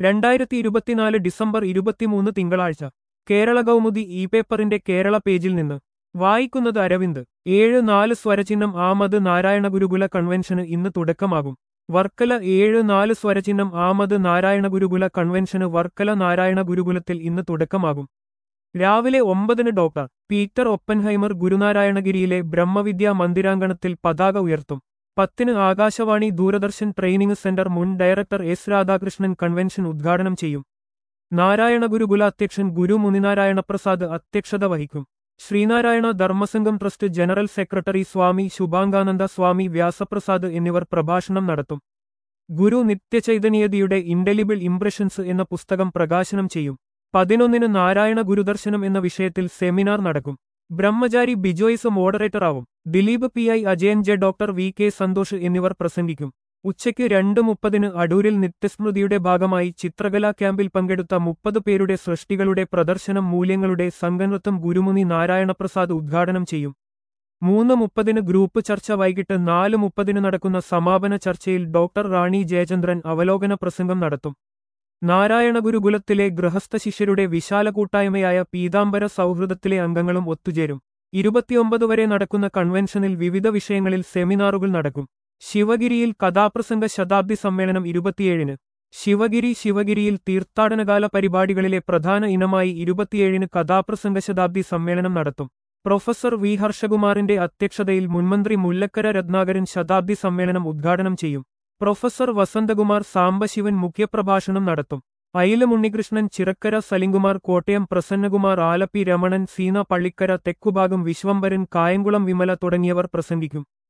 രണ്ടായിരത്തി ഇരുപത്തിനാല് ഡിസംബർ ഇരുപത്തിമൂന്ന് തിങ്കളാഴ്ച കേരള കൗമുദി ഇ പേപ്പറിന്റെ കേരള പേജിൽ നിന്ന് വായിക്കുന്നത് അരവിന്ദ് ഏഴ് നാല് സ്വരചിഹ്നം ആമത് നാരായണ ഗുരുകുല കൺവെൻഷന് ഇന്ന് തുടക്കമാകും വർക്കല ഏഴ് നാല് സ്വരചിഹ്നം ആമത് നാരായണ ഗുരുകുല കൺവെൻഷന് വർക്കല നാരായണ ഗുരുകുലത്തിൽ ഇന്ന് തുടക്കമാകും രാവിലെ ഒമ്പതിന് ഡോക്ടർ പീറ്റർ ഒപ്പൻഹൈമർ ഗുരുനാരായണഗിരിയിലെ ബ്രഹ്മവിദ്യാ മന്ദിരാങ്കണത്തിൽ പതാക ഉയർത്തും പത്തിന് ആകാശവാണി ദൂരദർശൻ ട്രെയിനിംഗ് സെന്റർ മുൻ ഡയറക്ടർ എസ് രാധാകൃഷ്ണൻ കൺവെൻഷൻ ഉദ്ഘാടനം ചെയ്യും നാരായണ ഗുരുകുല അധ്യക്ഷൻ ഗുരു മുനിനാരായണപ്രസാദ് അധ്യക്ഷത വഹിക്കും Sreenarayana Dharmasangham trust general secretary Swami Shubhangananda Swami Vyasaprasad എന്നിവർ പ്രഭാഷണം നടത്തും ഗുരു നിത്യചൈതന്യതിയുടെ ഇൻഡെലിബിൾ ഇംപ്രഷൻസ് എന്ന പുസ്തകം പ്രകാശനം ചെയ്യും പതിനൊന്നിന് നാരായണ ഗുരുദർശനം എന്ന വിഷയത്തിൽ സെമിനാർ നടക്കും ബ്രഹ്മചാരി ബിജോയ്സ് മോഡറേറ്റർ ആവും Dileep P I Ajayan J doctor V K Santhosh എന്നിവർ പ്രസംഗിക്കും ഉച്ചയ്ക്ക് രണ്ട് മുപ്പതിന് അടൂരിൽ നിത്യസ്മൃതിയുടെ ഭാഗമായി ചിത്രകലാ ക്യാമ്പിൽ പങ്കെടുത്ത മുപ്പത് പേരുടെ സൃഷ്ടികളുടെ പ്രദർശനം മൂല്യങ്ങളുടെ സംഘനൃത്തം ഗുരുമുനി നാരായണപ്രസാദ് ഉദ്ഘാടനം ചെയ്യും മൂന്ന് മുപ്പതിന് ഗ്രൂപ്പ് ചർച്ച വൈകിട്ട് നാല് മുപ്പതിന് നടക്കുന്ന സമാപന ചർച്ചയിൽ ഡോക്ടർ റാണി ജയചന്ദ്രൻ അവലോകന പ്രസംഗം നടത്തും നാരായണ ഗുരുകുലത്തിലെ ഗൃഹസ്ഥ ശിഷ്യരുടെ വിശാല കൂട്ടായ്മയായ പീതാംബര സൗഹൃദത്തിലെ അംഗങ്ങളും ഒത്തുചേരും ഇരുപത്തിയൊമ്പത് വരെ നടക്കുന്ന കൺവെൻഷനിൽ വിവിധ വിഷയങ്ങളിൽ സെമിനാറുകൾ നടക്കും ശിവഗിരിയിൽ കഥാപ്രസംഗ ശതാബ്ദി സമ്മേളനം ഇരുപത്തിയേഴിന് ശിവഗിരി ശിവഗിരിയിൽ തീർത്ഥാടനകാല പരിപാടികളിലെ പ്രധാന ഇനമായി ഇരുപത്തിയേഴിന് കഥാപ്രസംഗ ശതാബ്ദി സമ്മേളനം നടത്തും പ്രൊഫസർ വി ഹർഷകുമാറിന്റെ അധ്യക്ഷതയിൽ മുൻമന്ത്രി മുല്ലക്കര രത്നാകരൻ ശതാബ്ദി സമ്മേളനം ഉദ്ഘാടനം ചെയ്യും പ്രൊഫസർ വസന്തകുമാർ സാംബശിവൻ മുഖ്യപ്രഭാഷണം നടത്തും അയില ഉണ്ണികൃഷ്ണൻ ചിറക്കര സലിംകുമാർ കോട്ടയം പ്രസന്നകുമാർ ആലപ്പി രമണൻ സീന പള്ളിക്കര തെക്കുഭാഗം വിശ്വംഭരൻ കായംകുളം വിമല തുടങ്ങിയവർ പ്രസംഗിക്കും